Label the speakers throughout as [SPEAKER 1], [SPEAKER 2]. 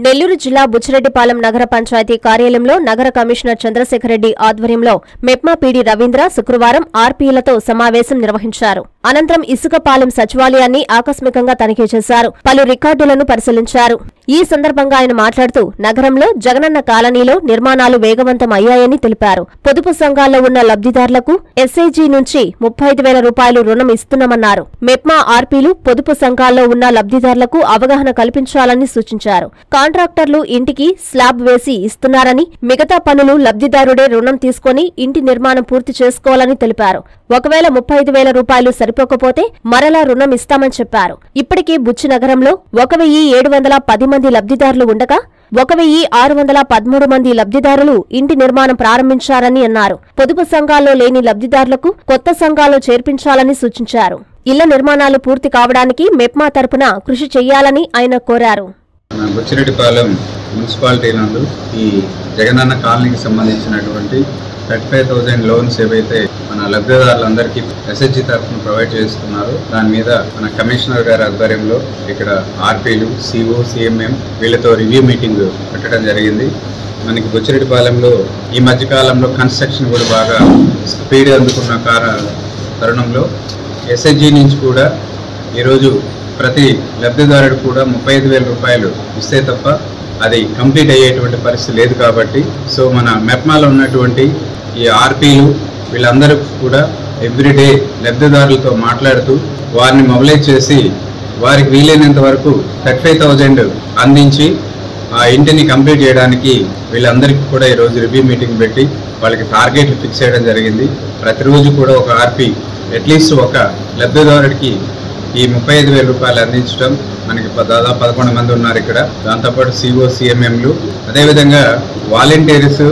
[SPEAKER 1] నెల్లూరు జిల్లా బుచ్చిరెడ్డిపాలెం నగర పంచాయతీ కార్యాలయంలో నగర కమిషనర్ చంద్రశేఖర్ రెడ్డి ఆధ్వర్యంలో మెప్మా పీడి రవీంద్ర శుక్రవారం ఆర్పీలతో సమావేశం నిర్వహించారు అనంతరం ఇసుకపాలెం సచివాలయాన్ని ఆకస్మికంగా తనిఖీ చేశారు పలు రికార్డులను పరిశీలించారు ఈ సందర్భంగా ఆయన మాట్లాడుతూ నగరంలో జగనన్న కాలనీలో నిర్మాణాలు వేగవంతం అయ్యాయని తెలిపారు పొదుపు సంఘాల్లో ఉన్న లబ్ధిదారులకు ఎస్ఐజీ నుంచి ముప్పై ఐదు వేల రూపాయలు రుణం ఇస్తున్నామన్నారు మెప్మా ఆర్పీలు పొదుపు సంఘాల్లో ఉన్న లబ్ధిదారులకు అవగాహన కల్పించాలని సూచించారు కాంట్రాక్టర్లు ఇంటికి స్లాబ్ వేసి ఇస్తున్నారని మిగతా పనులు లబ్ధిదారుడే రుణం తీసుకొని ఇంటి నిర్మాణం పూర్తి చేసుకోవాలని తెలిపారు ఒకవేళ ముప్పై ఐదు వేల రూపాయలు సరిపోకపోతే మరలా రుణం ఇస్తామని చెప్పారు ఇప్పటికే బుచ్చి నగరంలో ఒక వెయ్యి ఏడు వందల పది మంది లబ్ధిదారులు ఉండగా ఒక వెయ్యి ఆరు వందల పదమూడు మంది లబ్ధిదారులు ఇంటి నిర్మాణం ప్రారంభించారని అన్నారు పొదుపు సంఘాల్లో లేని లబ్ధిదారులకు కొత్త సంఘాల్లో చేర్పించాలని సూచించారు ఇళ్ల నిర్మాణాలు పూర్తి కావడానికి మెప్మా తరపున కృషి చేయాలని ఆయన కోరారు
[SPEAKER 2] మన బుచ్చిరెడ్డిపాలెం మున్సిపాలిటీ నందు ఈ జగనన్న కాలనీకి సంబంధించినటువంటి థర్టీ ఫైవ్ థౌజండ్ లోన్స్ ఏవైతే మన లబ్ధిదారులందరికీ ఎస్హెచ్జి తరఫున ప్రొవైడ్ చేస్తున్నారో దాని మీద మన కమిషనర్ గారి ఆధ్వర్యంలో ఇక్కడ ఆర్పీలు సిఓ సిఎంఎం వీళ్ళతో రివ్యూ మీటింగ్ పెట్టడం జరిగింది మనకి బుచ్చిరెడ్డిపాలెంలో ఈ మధ్య కాలంలో కన్స్ట్రక్షన్ కూడా బాగా స్పీడ్ అందుకున్న కార తరుణంలో ఎస్హెచ్జి నుంచి కూడా ఈరోజు ప్రతి లబ్ధిదారుడు కూడా ముప్పై ఐదు వేల రూపాయలు ఇస్తే తప్ప అది కంప్లీట్ అయ్యేటువంటి పరిస్థితి లేదు కాబట్టి సో మన మెప్మాలో ఉన్నటువంటి ఈ ఆర్పీలు వీళ్ళందరూ కూడా ఎవ్రీడే లబ్ధిదారులతో మాట్లాడుతూ వారిని మొబిలైజ్ చేసి వారికి వీలైనంత వరకు థర్టీ ఫైవ్ థౌజండ్ అందించి ఆ ఇంటిని కంప్లీట్ చేయడానికి వీళ్ళందరికీ కూడా ఈరోజు రివ్యూ మీటింగ్ పెట్టి వాళ్ళకి టార్గెట్లు ఫిక్స్ చేయడం జరిగింది ప్రతిరోజు కూడా ఒక ఆర్పీ అట్లీస్ట్ ఒక లబ్ధిదారుడికి ఈ ముప్పై ఐదు వేల రూపాయలు అందించడం మనకి ప- దాదాపు పదకొండు మంది ఉన్నారు ఇక్కడ దాంతోపాటు సిఓ సిఎంఎంలు అదేవిధంగా వాలంటీర్స్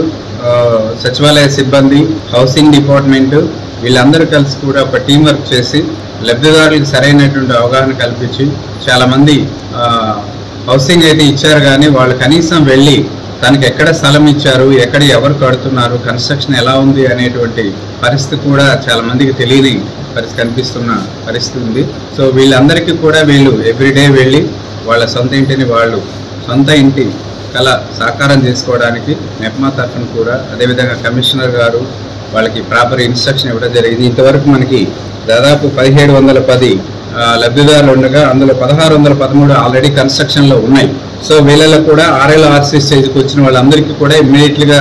[SPEAKER 2] సచివాలయ సిబ్బంది హౌసింగ్ డిపార్ట్మెంట్ వీళ్ళందరూ కలిసి కూడా ఒక టీం వర్క్ చేసి లబ్ధిదారులకు సరైనటువంటి అవగాహన కల్పించి చాలామంది ఆ, హౌసింగ్ అయితే ఇచ్చారు కానీ వాళ్ళు కనీసం వెళ్ళి తనకి ఎక్కడ స్థలం ఇచ్చారు ఎక్కడ ఎవరు కడుతున్నారు కన్స్ట్రక్షన్ ఎలా ఉంది అనేటువంటి పరిస్థితి కూడా చాలా మందికి తెలియని పరిస్థితి కనిపిస్తున్న పరిస్థితి ఉంది సో వీళ్ళందరికీ కూడా వీళ్ళు ఎవ్రీడే వెళ్ళి వాళ్ళ సొంత ఇంటిని వాళ్ళు సొంత ఇంటి కళ సాకారం చేసుకోవడానికి నెప్మా తరఫున కూడా అదేవిధంగా కమిషనర్ గారు వాళ్ళకి ప్రాపర్ ఇన్స్ట్రక్షన్ ఇవ్వడం జరిగింది ఇంతవరకు మనకి దాదాపు పదిహేడు వందల పది ఆ, లబ్ధిదారులు ఉండగా అందులో పదహారు వందల పదమూడు ఆల్రెడీ కన్స్ట్రక్షన్లో ఉన్నాయి సో వీళ్ళలో కూడా ఆర్ఎల్ ఆర్సీ స్టేజ్కి వచ్చిన వాళ్ళందరికీ కూడా ఇమ్మీడియట్గా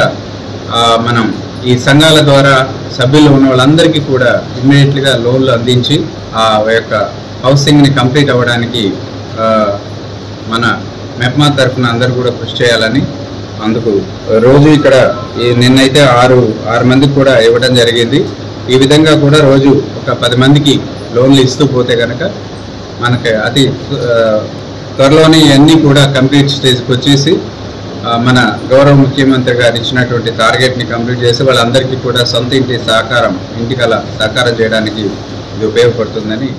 [SPEAKER 2] మనం ఈ సంఘాల ద్వారా సభ్యులు ఉన్న వాళ్ళందరికీ కూడా ఇమ్మీడియట్గా లోన్లు అందించి ఆ యొక్క హౌసింగ్ని కంప్లీట్ అవ్వడానికి ఆ, మన మెప్మా తరఫున అందరూ కూడా కృషి చేయాలని అందుకు రోజు ఇక్కడ ఈ నిన్నైతే ఆరు ఆరు మందికి కూడా ఇవ్వడం జరిగింది ఈ విధంగా కూడా రోజు ఒక పది మందికి లోన్లు ఇస్తూ పోతే కనుక మనకి అతి ఆ, త్వరలోనే ఇవన్నీ కూడా కంప్లీట్ స్టేజ్కి వచ్చేసి ఆ, మన గౌరవ ముఖ్యమంత్రి గారు ఇచ్చినటువంటి టార్గెట్ని కంప్లీట్ చేసి వాళ్ళందరికీ కూడా సొంత ఇంటి సహకారం ఇంటికల సహకారం చేయడానికి ఇది ఉపయోగపడుతుందని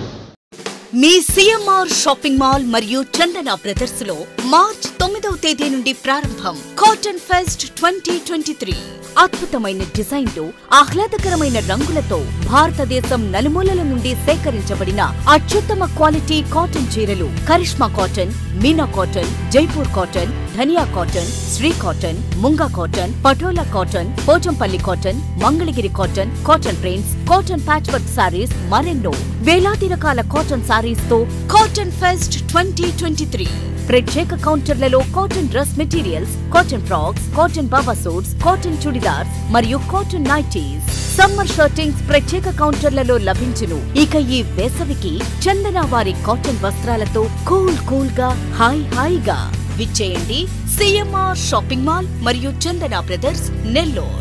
[SPEAKER 3] మీ సిఎంఆర్ షాపింగ్ మాల్ మరియు చందన బ్రదర్స్ లో మార్చ్ తొమ్మిదవ తేదీ నుండి ప్రారంభం cotton fest twenty twenty three అద్భుతమైన డిజైన్లు ఆహ్లాదకరమైన రంగులతో భారతదేశం నలుమూలల నుండి సేకరించబడిన అత్యుత్తమ క్వాలిటీ కాటన్ చీరలు Karishma cotton Meena cotton Jaipur cotton Dhaniya cotton Shri cotton Munga cotton Patola cotton Pochampally cotton Mangalagiri cotton cotton prints cotton patch work saris మరెన్నో వేలాది రకాల కాటన్ సారీస్ తో cotton fest twenty twenty three ప్రత్యేక కౌంటర్లలో cotton dress materials cotton frocks cotton baba suits cotton chudidars మరియు కాటన్ నైటీస్ సమ్మర్ షర్టింగ్స్ ప్రత్యేక కౌంటర్లలో లభించును ఇక ఈ వేసవికి చందన వారి కాటన్ వస్త్రాలతో కూల్ కూల్ గా హాయ్ హాయిగా విచ్చేయండి సిఎంఆర్ షాపింగ్ మాల్ మరియు చందన బ్రదర్స్ నెల్లూరు